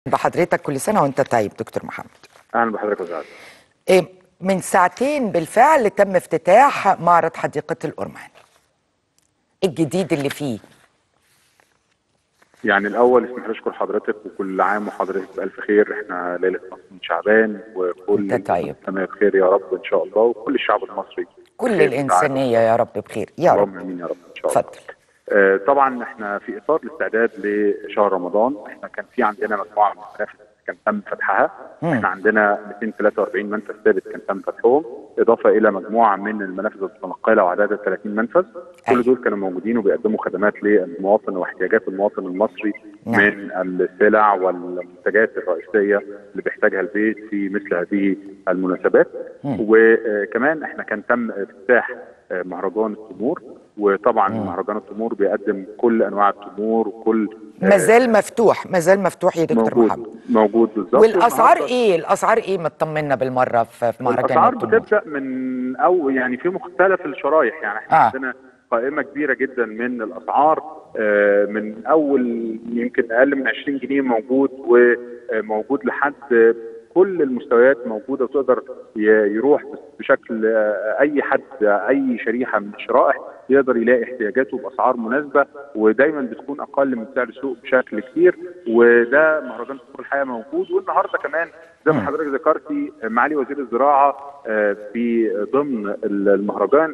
بحضرتك كل سنة وانت طيب دكتور محمد اهلا بحضرتك يا استاذ إيه من ساعتين بالفعل تم افتتاح معرض حديقة الأرمان الجديد اللي فيه يعني الاول اسمح لي اشكر حضرتك وكل عام وحضرتك بالف خير احنا ليله نصف من شعبان وكل أنت طيب. سنه بخير يا رب ان شاء الله وكل الشعب المصري كل بخير الإنسانية يا رب بخير يا اللهم رب امين يا رب ان شاء الله اتفضل آه، طبعا احنا في اطار الاستعداد لشهر رمضان احنا كان في عندنا مجموعه من المنافذ كان تم فتحها مم. احنا عندنا 243 منفذ ثابت كان تم فتحهم اضافه الى مجموعه من المنافذ المتنقله وعددها 30 منفذ كل أيوة. دول كانوا موجودين وبيقدموا خدمات للمواطن واحتياجات المواطن المصري نعم. من السلع والمنتجات الرئيسيه اللي بيحتاجها البيت في مثل هذه المناسبات مم. وكمان احنا كان تم افتتاح آه، مهرجان التمور وطبعا مهرجان التمور بيقدم كل انواع التمور وكل آه، ما زال مفتوح ما زال مفتوح يا دكتور موجود محمد موجود بالظبط والأسعار والنهاردة إيه الأسعار إيه ما تطمنا بالمرة في في مهرجان الاسعار التمور بتبدا من او يعني في مختلف الشرايح يعني احنا آه. آه. عندنا قائمه كبيره جدا من الاسعار آه، من اول يمكن اقل من 20 جنيه موجود وموجود لحد كل المستويات موجوده وتقدر ي- يروح بشكل آه، اي حد اي شريحه من الشرائح يقدر يلاقي احتياجاته باسعار مناسبه ودايما بتكون اقل من سعر السوق بشكل كبير وده مهرجان السوق الحقيقه موجود والنهارده كمان زي ما حضرتك ذكرتي معالي وزير الزراعه آه، في ضمن المهرجان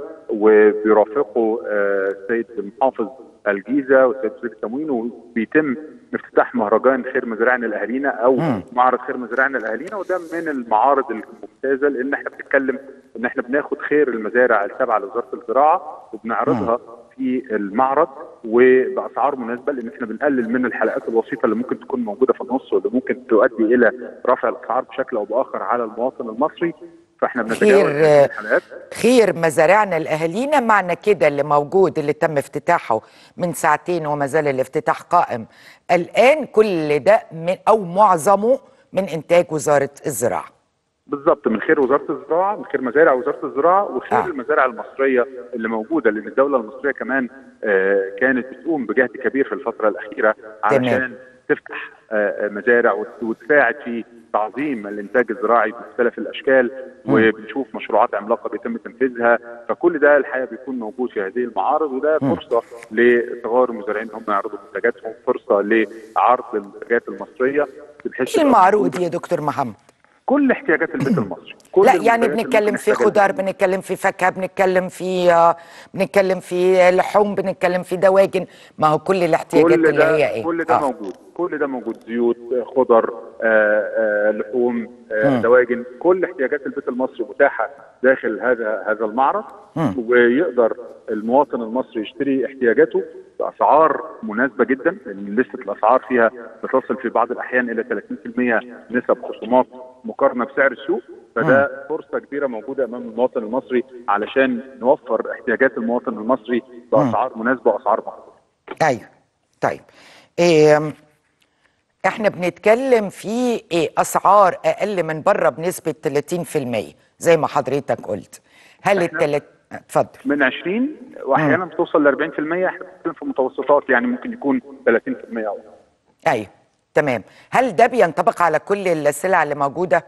وبيرافقه آه، السيد محافظ الجيزه والسيد وزير التموين وبيتم افتتاح مهرجان خير مزارعنا لاهالينا او مم. معرض خير مزارعنا لاهالينا وده من المعارض الممتازه لان احنا بنتكلم ان احنا بناخد خير المزارع التابعه لوزاره الزراعه وبنعرضها في المعرض وباسعار مناسبه لان احنا بنقلل من الحلقات الوسيطه اللي ممكن تكون موجوده في النص واللي ممكن تؤدي الى رفع الاسعار بشكل او باخر على المواطن المصري فاحنا بنتجاوز خير هذه الحلقات خير مزارعنا لأهالينا معنى كده اللي موجود اللي تم افتتاحه من ساعتين وما زال الافتتاح قائم الآن كل ده من أو معظمه من إنتاج وزارة الزراعة بالظبط من خير وزاره الزراعه من خير مزارع وزاره الزراعه وخير آه. آه. المزارع المصريه اللي موجوده لان الدوله المصريه كمان آه كانت بتقوم بجهد كبير في الفتره الاخيره تمام. علشان تفتح آه آه، مزارع وت- وتساعد في تعظيم الانتاج الزراعي بمختلف الاشكال وبنشوف مشروعات عملاقه بيتم تنفيذها فكل ده الحقيقه بيكون موجود في هذه المعارض وده فرصه لصغار المزارعين هم يعرضوا منتجاتهم فرصه لعرض المنتجات المصريه بحيث ايه تبقى المعروض يا دكتور محمد كل احتياجات البيت المصري كل لا يعني المنتجات اللي بنتكلم ممكن في نحتاجها خضار البيت. بنتكلم في فاكهه بنتكلم في آه، بنتكلم في لحوم بنتكلم في دواجن ما هو كل الاحتياجات كل اللي ده هي ايه كل ده آه. موجود كل ده موجود زيوت آه، خضر آه، آه، لحوم آه، دواجن كل احتياجات البيت المصري متاحه داخل هذا هذا المعرض ويقدر المواطن المصري يشتري احتياجاته باسعار مناسبه جدا لان لسه الاسعار فيها بتصل في بعض الاحيان الى 30% نسب خصومات مقارنه بسعر السوق فده فرصه كبيره موجوده امام المواطن المصري علشان نوفر احتياجات المواطن المصري باسعار مناسبه واسعار مقبوله ايوه طيب إيه احنا بنتكلم في إيه اسعار اقل من بره بنسبه 30% زي ما حضرتك قلت هل التلت اتفضل من 20 واحيانا بتوصل ل 40% احنا بنتكلم في متوسطات يعني ممكن يكون 30% او ايوه تمام هل ده بينطبق على كل السلع اللي موجوده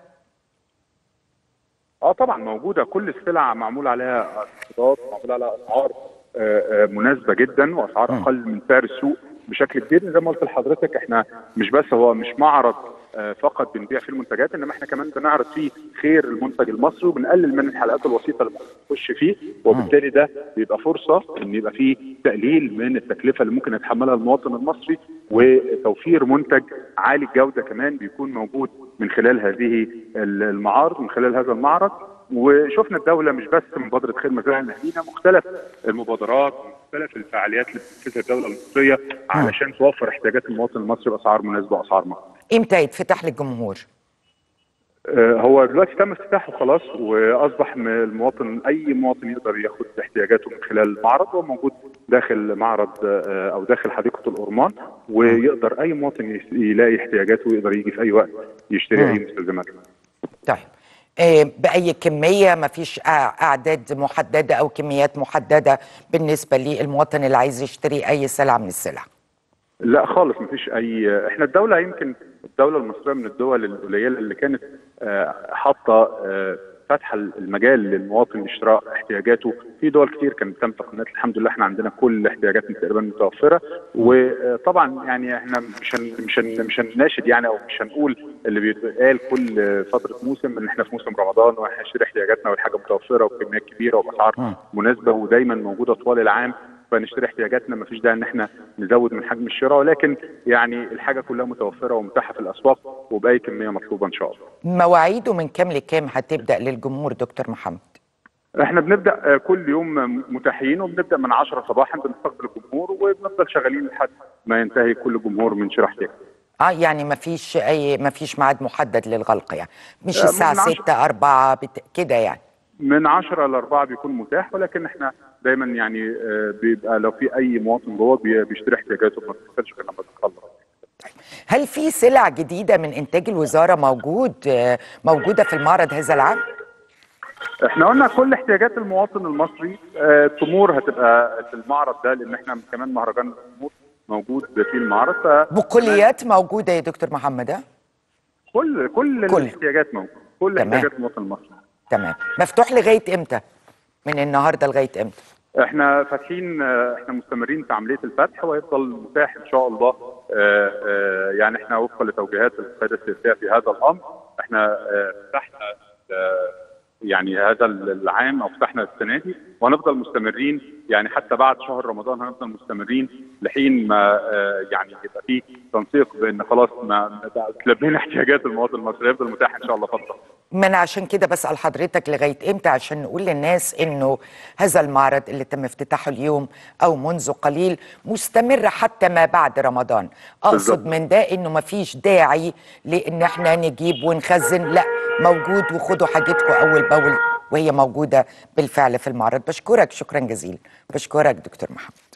اه طبعا موجوده كل السلع معمول عليها خطوات معمول عليها اسعار آه، آه، مناسبه جدا واسعار اقل من سعر السوق بشكل كبير زي ما قلت لحضرتك احنا مش بس هو مش معرض آه، فقط بنبيع فيه المنتجات انما احنا كمان بنعرض فيه خير المنتج المصري وبنقلل من الحلقات الوسيطه اللي ممكن تخش فيه وبالتالي ده بيبقى فرصه ان يبقى فيه تقليل من التكلفه اللي ممكن يتحملها المواطن المصري وتوفير منتج عالي الجوده كمان بيكون موجود من خلال هذه المعارض من خلال هذا المعرض وشفنا الدوله مش بس مبادره خير مزارع الاهالينا مختلف المبادرات مختلف الفعاليات اللي بتنفذها الدوله المصريه علشان توفر احتياجات المواطن المصري باسعار مناسبه واسعار مقبوله. امتى يتفتح للجمهور آه، هو دلوقتي تم افتتاحه خلاص واصبح م- المواطن اي مواطن يقدر ياخد احتياجاته من خلال المعرض هو موجود داخل معرض آه، او داخل حديقه الأورمان ويقدر اي مواطن يس- يلاقي احتياجاته ويقدر يجي في اي وقت يشتري اي مستلزمات طيب إيه بأي كمية ما فيش أعداد محددة أو كميات محددة بالنسبة للمواطن اللي عايز يشتري أي سلعة من السلع لا خالص مفيش اي احنا الدوله يمكن الدوله المصريه من الدول القليله اللي كانت آه، حاطه آه، فتح المجال للمواطن لشراء احتياجاته في دول كتير كانت بتعمل تقنيات الحمد لله احنا عندنا كل احتياجاتنا تقريبا متوفره وطبعا يعني احنا مش هن مش هن مش هنناشد يعني او مش هنقول اللي بيتقال كل فتره موسم ان احنا في موسم رمضان وهنشتري احتياجاتنا والحاجه متوفره وبكميات كبيره وباسعار مناسبه ودايما موجوده طوال العام فنشتري احتياجاتنا ما فيش داعي ان احنا نزود من حجم الشراء ولكن يعني الحاجه كلها متوفره ومتاحه في الاسواق وباي كميه مطلوبه ان شاء الله. مواعيده من كام لكام هتبدا للجمهور دكتور محمد احنا بنبدا آه، كل يوم متاحين وبنبدا من 10 صباحا بنستقبل الجمهور وبنفضل شغالين لحد ما ينتهي كل جمهور من شراء احتياجه. اه يعني ما فيش اي ما فيش ميعاد محدد للغلق يعني مش آه، من الساعه عشرة. 6 4 بت... كده يعني من 10 ل 4 بيكون متاح ولكن احنا دايما يعني آه، بيبقى لو في اي مواطن جوه بي- بيشتري احتياجاته ما بتحصلش غير لما تتخلص. هل في سلع جديده من انتاج الوزاره موجود آه، موجوده في المعرض هذا العام احنا قلنا كل احتياجات المواطن المصري آه، التمور هتبقى في المعرض ده لان احنا كمان مهرجان التمور موجود في المعرض ف بقوليات موجوده يا دكتور محمد آه؟ كل كل, كل. الاحتياجات موجوده كل تمام. احتياجات المواطن المصري تمام مفتوح لغايه امتى من النهارده لغايه امتى احنا فاتحين آه، احنا مستمرين في عمليه الفتح وهيفضل متاح ان شاء الله آه، آه، يعني احنا وفقا لتوجيهات القياده السياسيه في هذا الامر احنا آه، فتحنا آه، يعني هذا العام او فتحنا السنه دي وهنفضل مستمرين يعني حتى بعد شهر رمضان هنفضل مستمرين لحين ما آه، يعني يبقى في تنسيق بان خلاص ما ما تلبينا احتياجات المواطن المصري يفضل متاح ان شاء الله فتره من عشان كده بسأل حضرتك لغاية امتى عشان نقول للناس انه هذا المعرض اللي تم افتتاحه اليوم او منذ قليل مستمر حتى ما بعد رمضان اقصد بالظبط. من ده انه مفيش داعي لان احنا نجيب ونخزن لا موجود وخدوا حاجتكم اول باول وهي موجودة بالفعل في المعرض بشكرك شكرا جزيلا بشكرك دكتور محمد